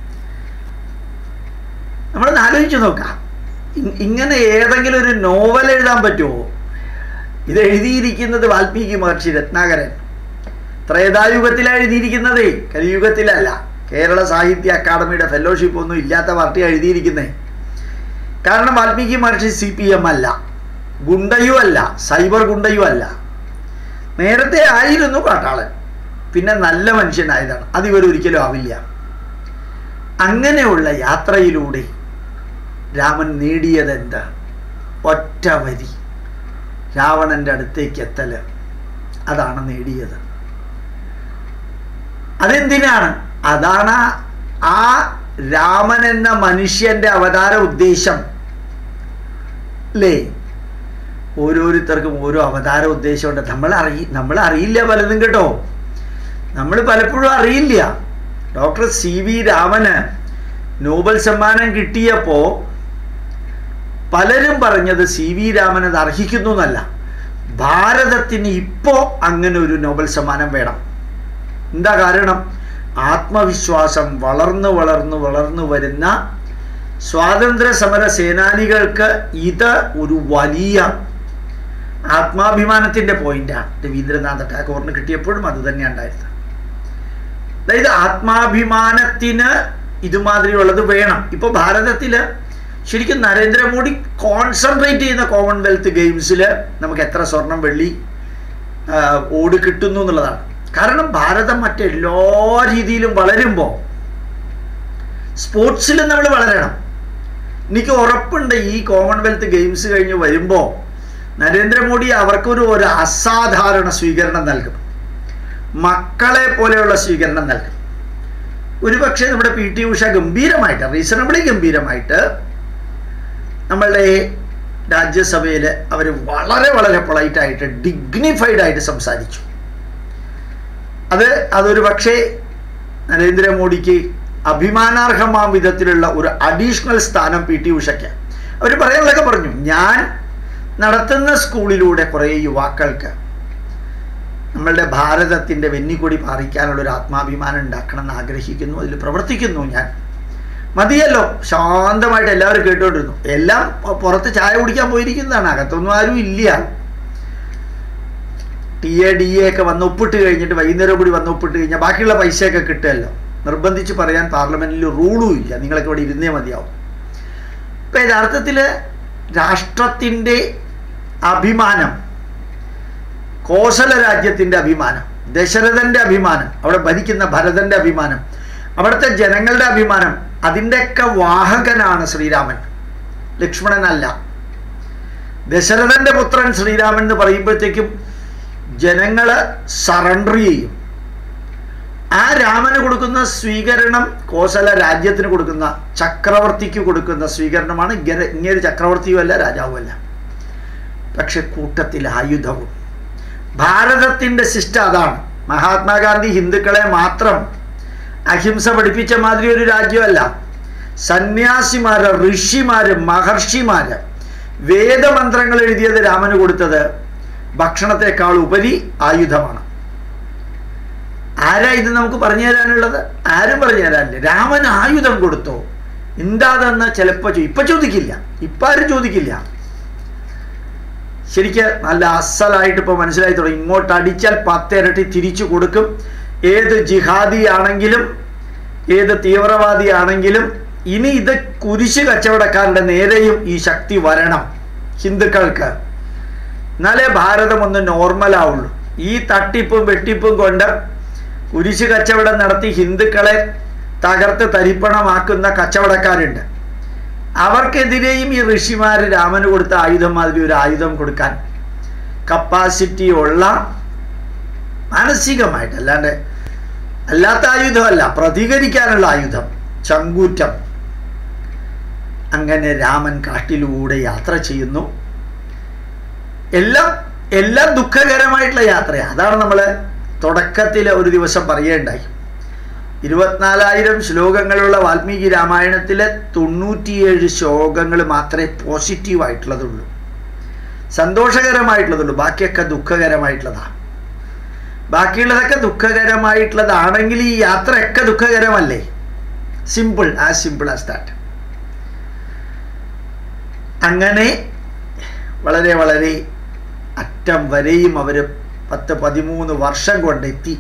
നമ്മളൊന്ന് ആലോചിച്ച് നോക്കാം ഇ- ഇങ്ങനെ ഏതെങ്കിലും ഒരു നോവൽ എഴുതാൻ പറ്റുമോ ഇത് എഴുതിയിരിക്കുന്നത് വാൽമീകി മഹർഷി രത്നാകരൻ ത്രേതായുഗത്തിലാണ് എഴുതിയിരിക്കുന്നത് കലിയുഗത്തിലല്ല കേരള സാഹിത്യ അക്കാദമിയുടെ ഫെലോഷിപ്പ് ഒന്നും ഇല്ലാത്ത പാർട്ടി എഴുതിയിരിക്കുന്നത് കാരണം Valmiki Maharshi C P M അല്ല ഗുണ്ടയും അല്ല സൈബർ ഗുണ്ടയും അല്ല നേരത്തെ ആയിരുന്നു കാട്ടാളൻ പിന്നെ നല്ല മനുഷ്യനായതാണ് അത് ഇവരൊരിക്കലും ആവില്ല അങ്ങനെയുള്ള യാത്രയിലൂടെ രാമൻ നേടിയത് എന്താ ഒറ്റ വരി രാവണന്റെ അടുത്തേക്ക് എത്തല് അതാണ് നേടിയത് അതെന്തിനാണ് അതാണ് ആ രാമൻ എന്ന മനുഷ്യന്റെ അവതാര ഉദ്ദേശം അല്ലേ ഓരോരുത്തർക്കും ഓരോ അവതാര ഉദ്ദേശമുണ്ട് നമ്മൾ അറിയി നമ്മൾ അറിയില്ല പലതും കേട്ടോ നമ്മൾ പലപ്പോഴും അറിയില്ല ഡോക്ടർ സി വി രാമന് നോബൽ സമ്മാനം കിട്ടിയപ്പോൾ പലരും പറഞ്ഞത് സി വി രാമൻ അത് അർഹിക്കുന്നു എന്നല്ല ഭാരതത്തിന് ഇപ്പോൾ അങ്ങനെ ഒരു നോബൽ സമ്മാനം വേണം എന്താ കാരണം ആത്മവിശ്വാസം വളർന്നു വളർന്നു വളർന്നു വരുന്ന സ്വാതന്ത്ര്യ സമര സേനാനികൾക്ക് ഇത് ഒരു വലിയ ആത്മാഭിമാനത്തിന്റെ പോയിന്റാണ് രവീന്ദ്രനാഥ ടാഗോറിന് കിട്ടിയപ്പോഴും അത് തന്നെ ഉണ്ടായിരുന്നത് അതായത് ആത്മാഭിമാനത്തിന് ഇതുമാതിരിയുള്ളത് വേണം ഇപ്പൊ ഭാരതത്തില് ശരിക്കും നരേന്ദ്രമോദി കോൺസെൻട്രേറ്റ് ചെയ്യുന്ന കോമൺവെൽത്ത് ഗെയിംസിൽ നമുക്ക് എത്ര സ്വർണം വെള്ളി ആ, ഓട് കിട്ടുന്നു എന്നുള്ളതാണ് കാരണം ഭാരതം മറ്റെല്ലാ രീതിയിലും വളരുമ്പോൾ സ്പോർട്സിലും നമ്മൾ വളരണം എനിക്ക് ഉറപ്പുണ്ട് ഈ കോമൺവെൽത്ത് ഗെയിംസ് കഴിഞ്ഞ് വരുമ്പോൾ നരേന്ദ്രമോദി അവർക്കൊരു ഒരു അസാധാരണ സ്വീകരണം നൽകും മക്കളെ പോലെയുള്ള സ്വീകരണം നൽകും ഒരുപക്ഷെ നമ്മുടെ പി ടി ഉഷ ഗംഭീരമായിട്ട് റീസണബിളി ഗംഭീരമായിട്ട് നമ്മളുടെ രാജ്യസഭയിൽ അവർ വളരെ വളരെ പൊളൈറ്റായിട്ട് ഡിഗ്നിഫൈഡ് ആയിട്ട് സംസാരിച്ചു അത് അതൊരു പക്ഷേ നരേന്ദ്രമോദിക്ക് അഭിമാനാർഹമാം വിധത്തിലുള്ള ഒരു അഡീഷണൽ സ്ഥാനം പി ടി ഉഷയ്ക്ക് അവർ പറയാനുള്ളതൊക്കെ പറഞ്ഞു ഞാൻ നടത്തുന്ന സ്കൂളിലൂടെ കുറേ യുവാക്കൾക്ക് നമ്മളുടെ ഭാരതത്തിൻ്റെ വെന്നിക്കൊടി പാറിക്കാനുള്ള ഒരു ആത്മാഭിമാനം ഉണ്ടാക്കണം എന്ന് ആഗ്രഹിക്കുന്നു അതിൽ പ്രവർത്തിക്കുന്നു ഞാൻ മതിയല്ലോ ശാന്തമായിട്ട് എല്ലാവരും കേട്ടുകൊണ്ടിരുന്നു എല്ലാം പു- പുറത്ത് ചായ കുടിക്കാൻ പോയിരിക്കുന്നതാണ് അകത്തൊന്നും ആരും ഇല്ല ടി എ ഡി എ ഒക്കെ വന്ന് ഒപ്പിട്ട് കഴിഞ്ഞിട്ട് വൈകുന്നേരം കൂടി വന്ന് ഒപ്പിട്ട് കഴിഞ്ഞാൽ ബാക്കിയുള്ള പൈസയൊക്കെ കിട്ടുമല്ലോ നിർബന്ധിച്ച് പറയാൻ പാർലമെന്റിൽ റൂളും ഇല്ല നിങ്ങളൊക്കെ ഇവിടെ ഇരുന്നേ മതിയാവും ഇപ്പം യഥാർത്ഥത്തിൽ രാഷ്ട്രത്തിൻ്റെ അഭിമാനം കോസല രാജ്യത്തിൻ്റെ അഭിമാനം ദശരഥന്റെ അഭിമാനം അവിടെ ഭരിക്കുന്ന ഭരതന്റെ അഭിമാനം അവിടുത്തെ ജനങ്ങളുടെ അഭിമാനം അതിൻ്റെയൊക്കെ വാഹകനാണ് ശ്രീരാമൻ ലക്ഷ്മണനല്ല ദശരഥന്റെ പുത്രൻ ശ്രീരാമൻ എന്ന് പറയുമ്പോഴത്തേക്കും ജനങ്ങൾ സറണ്ടർ ചെയ്യും ആ രാമന് കൊടുക്കുന്ന സ്വീകരണം കോസല രാജ്യത്തിന് കൊടുക്കുന്ന ചക്രവർത്തിക്ക് കൊടുക്കുന്ന സ്വീകരണമാണ് ഇങ്ങനെ ഇങ്ങനെ ചക്രവർത്തിയുമല്ല രാജാവുമല്ല പക്ഷെ കൂട്ടത്തിൽ ആയുധവും ഭാരതത്തിൻ്റെ സിസ്റ്റം അതാണ് മഹാത്മാഗാന്ധി ഹിന്ദുക്കളെ മാത്രം അഹിംസ പഠിപ്പിച്ച മാതിരി ഒരു രാജ്യമല്ല സന്യാസിമാര് ഋഷിമാര് മഹർഷിമാര് വേദമന്ത്രങ്ങൾ എഴുതിയത് രാമന് കൊടുത്തത് ഭക്ഷണത്തെക്കാൾ ഉപരി ആയുധമാണ് ആരാ ഇത് നമുക്ക് പറഞ്ഞു തരാനുള്ളത് ആരും പറഞ്ഞു തരാനില്ല രാമൻ ആയുധം കൊടുത്തോ എന്താതെന്ന് ചിലപ്പോൾ ഇപ്പൊ ചോദിക്കില്ല ഇപ്പൊ ആരും ചോദിക്കില്ല ശരിക്ക് നല്ല അസലായിട്ട് ഇപ്പൊ മനസ്സിലായി തുടങ്ങി ഇങ്ങോട്ട് അടിച്ചാൽ പത്തിരട്ടി തിരിച്ചു കൊടുക്കും ഏത് ജിഹാദി ആണെങ്കിലും ഏത് തീവ്രവാദി ആണെങ്കിലും ഇനി ഇത് കുരിശ് കച്ചവടക്കാരുടെ നേരെയും ഈ ശക്തി വരണം ഹിന്ദുക്കൾക്ക് എന്നാലേ ഭാരതം ഒന്ന് നോർമലാവുള്ളൂ ഈ തട്ടിപ്പും വെട്ടിപ്പും കൊണ്ട് കുരിശ് കച്ചവടം നടത്തി ഹിന്ദുക്കളെ തകർത്ത് തരിപ്പണമാക്കുന്ന കച്ചവടക്കാരുണ്ട് അവർക്കെതിരെയും ഈ ഋഷിമാര് രാമന് കൊടുത്ത ആയുധം മാതിരി ഒരു ആയുധം കൊടുക്കാൻ കപ്പാസിറ്റി ഉള്ള മാനസികമായിട്ട് അല്ലാണ്ട് അല്ലാത്ത ആയുധമല്ല പ്രതികരിക്കാനുള്ള ആയുധം ചങ്കൂറ്റം അങ്ങനെ രാമൻ കാട്ടിലൂടെ യാത്ര ചെയ്യുന്നു എല്ലാം എല്ലാം ദുഃഖകരമായിട്ടുള്ള യാത്രയാണ് അതാണ് നമ്മൾ തുടക്കത്തിൽ ഒരു ദിവസം പറയേണ്ടായി ഇരുപത്തിനാലായിരം ശ്ലോകങ്ങളുള്ള വാൽമീകി രാമായണത്തിലെ തൊണ്ണൂറ്റിയേഴ് ശ്ലോകങ്ങൾ മാത്രമേ പോസിറ്റീവ് ആയിട്ടുള്ളതുള്ളൂ സന്തോഷകരമായിട്ടുള്ളതുള്ളൂ ബാക്കിയൊക്കെ ദുഃഖകരമായിട്ടുള്ളതാണ് ബാക്കിയുള്ളതൊക്കെ ദുഃഖകരമായിട്ടുള്ളതാണെങ്കിൽ ഈ യാത്രയൊക്കെ ദുഃഖകരമല്ലേ simple as simple as that അങ്ങനെ വളരെ വളരെ അറ്റം വരെയും അവർ പത്ത് പതിമൂന്ന് വർഷം കൊണ്ടെത്തി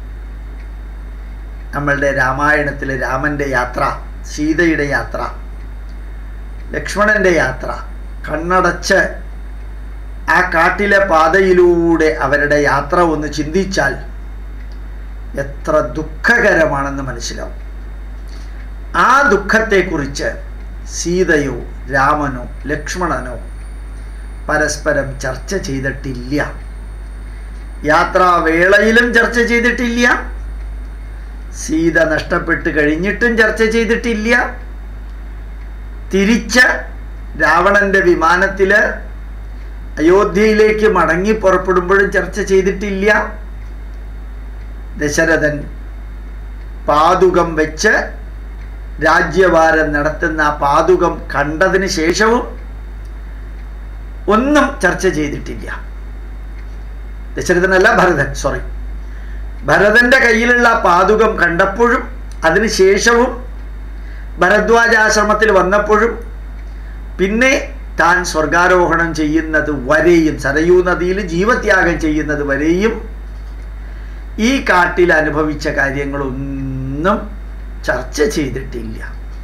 നമ്മളുടെ രാമായണത്തിലെ രാമൻ്റെ യാത്ര സീതയുടെ യാത്ര ലക്ഷ്മണൻ്റെ യാത്ര കണ്ണടച്ച് ആ കാട്ടിലെ പാതയിലൂടെ അവരുടെ യാത്ര ഒന്ന് ചിന്തിച്ചാൽ എത്ര ദുഃഖകരമാണെന്ന് മനസ്സിലാവും ആ ദുഃഖത്തെക്കുറിച്ച് സീതയോ രാമനോ ലക്ഷ്മണനോ പരസ്പരം ചർച്ച ചെയ്തിട്ടില്ല യാത്രാവേളയിലും ചർച്ച ചെയ്തിട്ടില്ല സീത നഷ്ടപ്പെട്ട് കഴിഞ്ഞിട്ടും ചർച്ച ചെയ്തിട്ടില്ല തിരിച്ച് രാവണന്റെ വിമാനത്തില് അയോധ്യയിലേക്ക് മടങ്ങി പുറപ്പെടുമ്പോഴും ചർച്ച ചെയ്തിട്ടില്ല ദശരഥൻ പാതുകം വെച്ച് രാജ്യഭാരം നടത്തുന്ന ആ പാതുകം കണ്ടതിന് ശേഷവും ഒന്നും ചർച്ച ചെയ്തിട്ടില്ല ദശരഥനല്ല ഭരതൻ സോറി ഭരതന്റെ കയ്യിലുള്ള പാതുകം കണ്ടപ്പോഴും അതിനുശേഷവും ഭരദ്വാജാശ്രമത്തിൽ വന്നപ്പോഴും പിന്നെ താൻ സ്വർഗാരോഹണം ചെയ്യുന്നത് വരെയും സരയൂ നദിയിൽ ജീവത്യാഗം ചെയ്യുന്നത് വരെയും ഈ കാട്ടിൽ അനുഭവിച്ച കാര്യങ്ങളൊന്നും ചർച്ച ചെയ്തിട്ടില്ല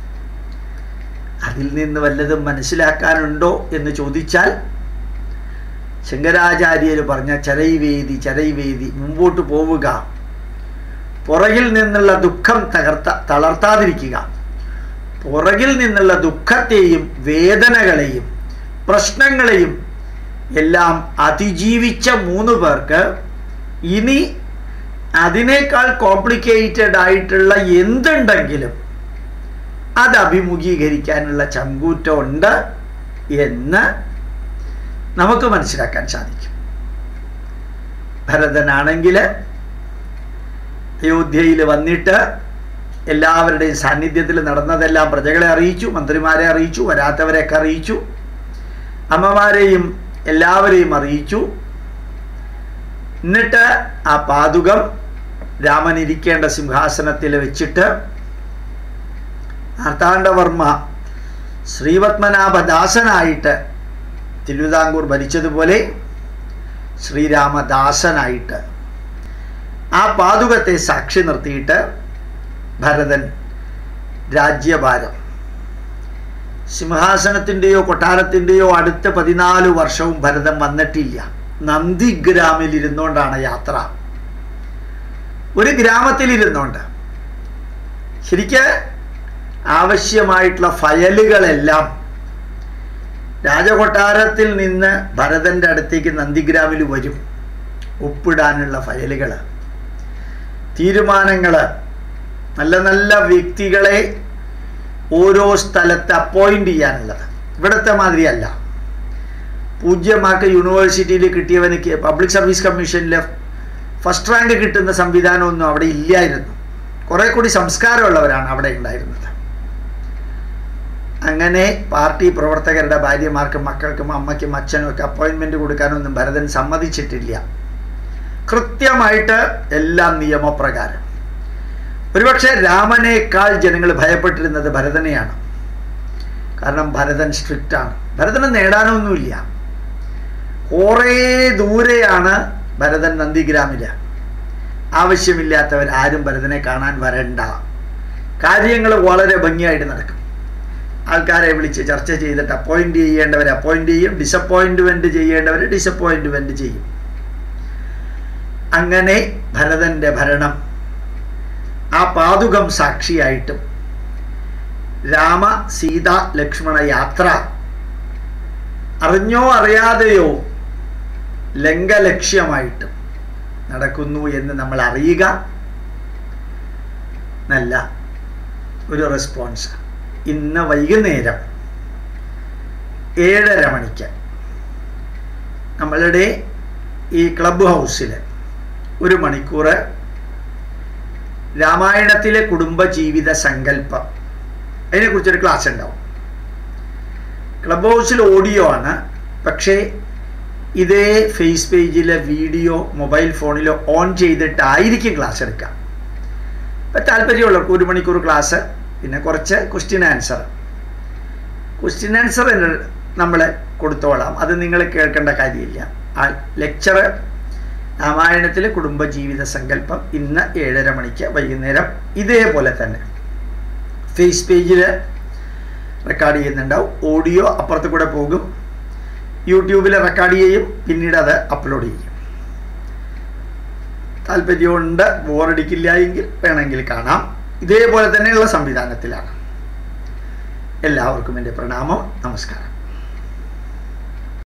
അതിൽ നിന്ന് വല്ലതും മനസ്സിലാക്കാനുണ്ടോ എന്ന് ചോദിച്ചാൽ ശങ്കരാചാര്യർ പറഞ്ഞ ചരൈവേദി ചരൈവേദി മുമ്പോട്ട് പോവുക പുറകിൽ നിന്നുള്ള ദുഃഖം തകർത്ത തളർത്താതിരിക്കുക പുറകിൽ നിന്നുള്ള ദുഃഖത്തെയും വേദനകളെയും പ്രശ്നങ്ങളെയും എല്ലാം അതിജീവിച്ച മൂന്ന് പേർക്ക് ഇനി അതിനേക്കാൾ കോംപ്ലിക്കേറ്റഡ് ആയിട്ടുള്ള എന്തുണ്ടെങ്കിലും അത് അഭിമുഖീകരിക്കാനുള്ള ചങ്കൂറ്റമുണ്ട് എന്ന് നമുക്ക് മനസ്സിലാക്കാൻ സാധിക്കും ഭരതനാണെങ്കിൽ അയോധ്യയിൽ വന്നിട്ട് എല്ലാവരുടെയും സാന്നിധ്യത്തിൽ നടന്നതെല്ലാം പ്രജകളെ അറിയിച്ചു മന്ത്രിമാരെ അറിയിച്ചു വരാത്തവരെയൊക്കെ അറിയിച്ചു അമ്മമാരെയും എല്ലാവരെയും അറിയിച്ചു എന്നിട്ട് ആ പാതുകം രാമൻ ഇരിക്കേണ്ട സിംഹാസനത്തിൽ വെച്ചിട്ട് മാർത്താണ്ഡവർമ്മ ശ്രീപത്മനാഭദാസനായിട്ട് തിരുവിതാംകൂർ ഭരിച്ചതുപോലെ ശ്രീരാമദാസനായിട്ട് ആ പാതുകത്തെ സാക്ഷി നിർത്തിയിട്ട് ഭരതൻ രാജ്യഭാരം സിംഹാസനത്തിൻ്റെയോ കൊട്ടാരത്തിൻ്റെയോ അടുത്ത പതിനാല് വർഷവും ഭരതൻ വന്നിട്ടില്ല നന്ദിഗ്രാമിൽ ഇരുന്നുകൊണ്ടാണ് യാത്ര ഒരു ഗ്രാമത്തിലിരുന്നുകൊണ്ട് ശരിക്ക് ആവശ്യമായിട്ടുള്ള ഫയലുകളെല്ലാം രാജകൊട്ടാരത്തിൽ നിന്ന് ഭരതൻ്റെ അടുത്തേക്ക് നന്ദിഗ്രാമിൽ വരും ഒപ്പിടാനുള്ള ഫയലുകൾ തീരുമാനങ്ങൾ നല്ല നല്ല വ്യക്തികളെ ഓരോ സ്ഥലത്ത് അപ്പോയിൻ്റ് ചെയ്യാനുള്ളത് ഇവിടുത്തെ മാതിരിയല്ല പൂജ്യമാർക്ക് യൂണിവേഴ്സിറ്റിയിൽ കിട്ടിയവന് പബ്ലിക് സർവീസ് കമ്മീഷനിൽ ഫസ്റ്റ് റാങ്ക് കിട്ടുന്ന സംവിധാനമൊന്നും അവിടെ ഇല്ലായിരുന്നു കുറെ കൂടി സംസ്കാരമുള്ളവരാണ് അവിടെ ഉണ്ടായിരുന്നത് അങ്ങനെ പാർട്ടി പ്രവർത്തകരുടെ ഭാര്യമാർക്കും മക്കൾക്കും അമ്മയ്ക്കും അച്ഛനും ഒക്കെ അപ്പോയിൻമെന്റ് കൊടുക്കാനൊന്നും ഭരതൻ സമ്മതിച്ചിട്ടില്ല കൃത്യമായിട്ട് എല്ലാം നിയമപ്രകാരം ഒരുപക്ഷെ രാമനേക്കാൾ ജനങ്ങൾ ഭയപ്പെട്ടിരുന്നത് ഭരതനെയാണ് കാരണം ഭരതൻ സ്ട്രിക്റ്റ് ആണ് ഭരതന് നേടാനൊന്നുമില്ല കുറേ ദൂരെയാണ് ഭരതൻ നന്ദിഗ്രാമില് ആവശ്യമില്ലാത്തവർ ആരും ഭരതനെ കാണാൻ വരണ്ട കാര്യങ്ങൾ വളരെ ഭംഗിയായിട്ട് നടക്കും ആൾക്കാരെ വിളിച്ച് ചർച്ച ചെയ്തിട്ട് അപ്പോയിന്റ് ചെയ്യേണ്ടവരെ അപ്പോയിന്റ് ചെയ്യും ഡിസപ്പോയിൻറ്റ്മെന്റ് ചെയ്യേണ്ടവരെ ഡിസപ്പോയിൻറ്റ്മെന്റ് ചെയ്യും അങ്ങനെ ഭരതന്റെ ഭരണം ആ പാതുകം സാക്ഷിയായിട്ടും രാമ സീത ലക്ഷ്മണ യാത്ര അറിഞ്ഞോ അറിയാതെയോ ലംഘലക്ഷ്യമായിട്ടും നടക്കുന്നു എന്ന് നമ്മൾ അറിയുക നല്ല ഒരു റെസ്പോൺസ് ഇന്ന് വൈകുന്നേരം ഏഴര മണിക്ക് നമ്മളുടെ ഈ ക്ലബ് ഹൗസിൽ ഒരു മണിക്കൂർ രാമായണത്തിലെ കുടുംബജീവിത സങ്കല്പം അതിനെക്കുറിച്ചൊരു ക്ലാസ് ഉണ്ടാവും ക്ലബ് ഹൗസിൽ ഓഡിയോ ആണ് പക്ഷേ ഇതേ ഫേസ് പേജിലെ വീഡിയോ മൊബൈൽ ഫോണിലോ ഓൺ ചെയ്തിട്ടായിരിക്കും ക്ലാസ് എടുക്കുക ഇപ്പം താല്പര്യമുള്ളവർക്ക് ഒരു മണിക്കൂർ ക്ലാസ് പിന്നെ കുറച്ച് ക്വസ്റ്റ്യൻ ആൻസർ ക്വസ്റ്റ്യൻ ആൻസർ നമ്മൾ കൊടുത്തോളാം അത് നിങ്ങൾ കേൾക്കേണ്ട കാര്യമില്ല ആ ലെക്ചർ രാമായണത്തിലെ കുടുംബജീവിത സങ്കല്പം ഇന്ന് ഏഴര മണിക്ക് വൈകുന്നേരം ഇതേപോലെ തന്നെ ഫേസ് പേജിൽ റെക്കോർഡ് ചെയ്യുന്നുണ്ടാവും ഓഡിയോ അപ്പുറത്ത് കൂടെ പോകും യൂട്യൂബിൽ റെക്കോർഡ് ചെയ്യും പിന്നീട് അത് അപ്ലോഡ് ചെയ്യും താല്പര്യമുണ്ട് ബോറടിക്കില്ല എങ്കിൽ വേണമെങ്കിൽ കാണാം ഇതേപോലെ തന്നെയുള്ള സംവിധാനത്തിലാണ് എല്ലാവർക്കും എൻ്റെ പ്രണാമം നമസ്കാരം